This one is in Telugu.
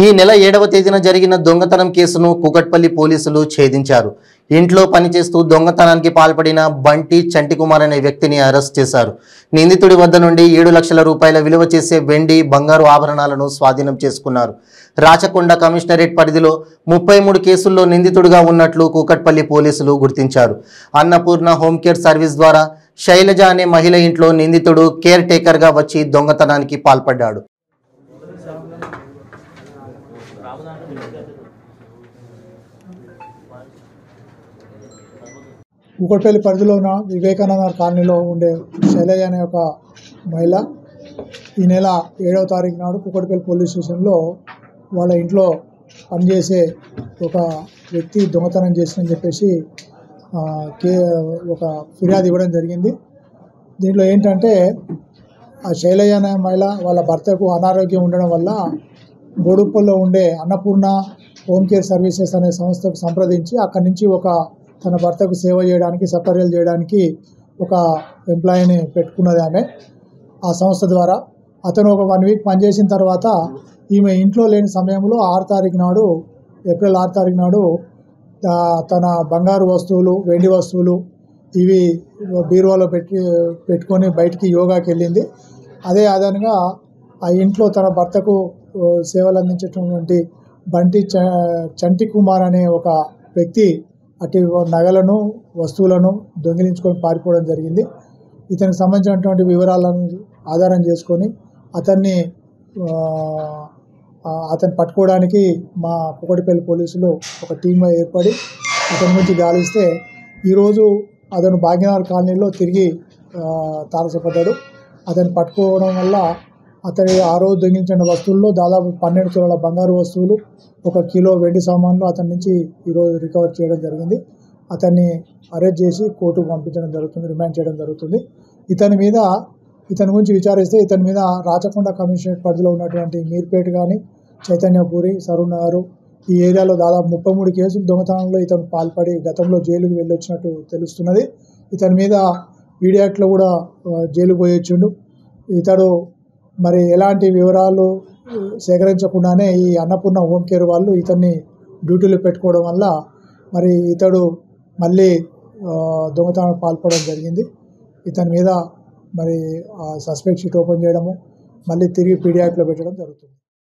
ఈ నెల ఏడవ తేదీన జరిగిన దొంగతనం కేసును కూకట్పల్లి పోలీసులు ఛేదించారు ఇంట్లో పనిచేస్తూ దొంగతనానికి పాల్పడిన బంటి చంటికుమార్ అనే వ్యక్తిని అరెస్ట్ చేశారు నిందితుడి వద్ద నుండి ఏడు లక్షల రూపాయల విలువ చేసే వెండి బంగారు ఆభరణాలను స్వాధీనం చేసుకున్నారు రాచకొండ కమిషనరేట్ పరిధిలో ముప్పై మూడు కేసుల్లో నిందితుడిగా ఉన్నట్లు కూకట్పల్లి పోలీసులు గుర్తించారు అన్నపూర్ణ హోమ్ కేర్ సర్వీస్ ద్వారా శైలజ అనే మహిళ ఇంట్లో నిందితుడు కేర్ టేకర్గా వచ్చి దొంగతనానికి పాల్పడ్డాడు కూకట్పల్లి పరిధిలో ఉన్న వివేకానంద కాలనీలో ఉండే శైలజ అనే ఒక మహిళ ఈ నెల ఏడవ తారీఖు నాడు కూకట్పల్లి పోలీస్ స్టేషన్లో వాళ్ళ ఇంట్లో పనిచేసే ఒక వ్యక్తి దొంగతనం చేసిందని చెప్పేసి ఆ, కే ఒక ఫిర్యాదు ఇవ్వడం జరిగింది దీంట్లో ఏంటంటే ఆ శైలజ అనే మహిళ వాళ్ళ భర్తకు అనారోగ్యం ఉండడం వల్ల బోడుప్పల్లో ఉండే అన్నపూర్ణ హోమ్ కేర్ సర్వీసెస్ అనే సంస్థకు సంప్రదించి అక్కడి నుంచి ఒక తన భర్తకు సేవ చేయడానికి సపర్యలు చేయడానికి ఒక ఎంప్లాయీని పెట్టుకున్నది ఆమె ఆ సంస్థ ద్వారా అతను ఒక వన్ వీక్ పనిచేసిన తర్వాత ఈమె ఇంట్లో లేని సమయంలో ఆరు తారీఖు నాడు ఏప్రిల్ ఆరు తారీఖు నాడు తా- తన బంగారు వస్తువులు వెండి వస్తువులు ఇవి బీరువాలో పెట్టి పెట్టుకొని బయటికి యోగాకి వెళ్ళింది అదే ఆధారంగా ఆ ఇంట్లో తన భర్తకు ఓ, సేవలు అందించేటటువంటి బంటి చ చంటి కుమార్ అనే ఒక వ్యక్తి అటు నగలను వస్తువులను దొంగిలించుకొని పారిపోవడం జరిగింది ఇతనికి సంబంధించినటువంటి వివరాలను ఆధారం చేసుకొని అతన్ని ఆ, ఆ, అతన్ని పట్టుకోవడానికి మా కుకటిపల్లి పోలీసులు ఒక టీం ఏర్పడి అతని గురించి గాలిస్తే ఈరోజు అతను భాగ్యనగర్ కాలనీలో తిరిగి ఆ, తారసపడ్డాడు అతన్ని పట్టుకోవడం వల్ల అతని ఆ రోజు దొంగిలించిన వస్తువుల్లో దాదాపు పన్నెండు తులాల బంగారు వస్తువులు ఒక కిలో వెండి సామాన్లు అతని నుంచి ఈరోజు రికవర్ చేయడం జరిగింది అతన్ని అరెస్ట్ చేసి కోర్టుకు పంపించడం జరుగుతుంది రిమాండ్ చేయడం జరుగుతుంది ఇతని మీద ఇతని గురించి విచారిస్తే ఇతని మీద రాచకొండ కమిషనరేట్ పరిధిలో ఉన్నటువంటి మీర్పేట కానీ చైతన్యపూరి సరూర్ నగర్ ఈ ఏరియాలో దాదాపు ముప్పై మూడు కేసులు దొంగతనంలో ఇతను పాల్పడి గతంలో జైలుకు వెళ్ళొచ్చినట్టు తెలుస్తున్నది ఇతని మీద పీడియాక్ట్లో కూడా ఆ, జైలుకు పోయొచ్చిండు ఇతడు మరి ఎలాంటి వివరాలు ఆ, సేకరించకుండానే ఈ అన్నపూర్ణ హోమ్ కేర్ వాళ్ళు ఇతన్ని డ్యూటీలో పెట్టుకోవడం వల్ల మరి ఇతడు మళ్ళీ ఆ, దొంగతనానికి పాల్పడడం జరిగింది ఇతని మీద మరి సస్పెక్ట్ షీట్ ఓపెన్ చేయడము మళ్ళీ తిరిగి పీడియాక్లో పెట్టడం జరుగుతుంది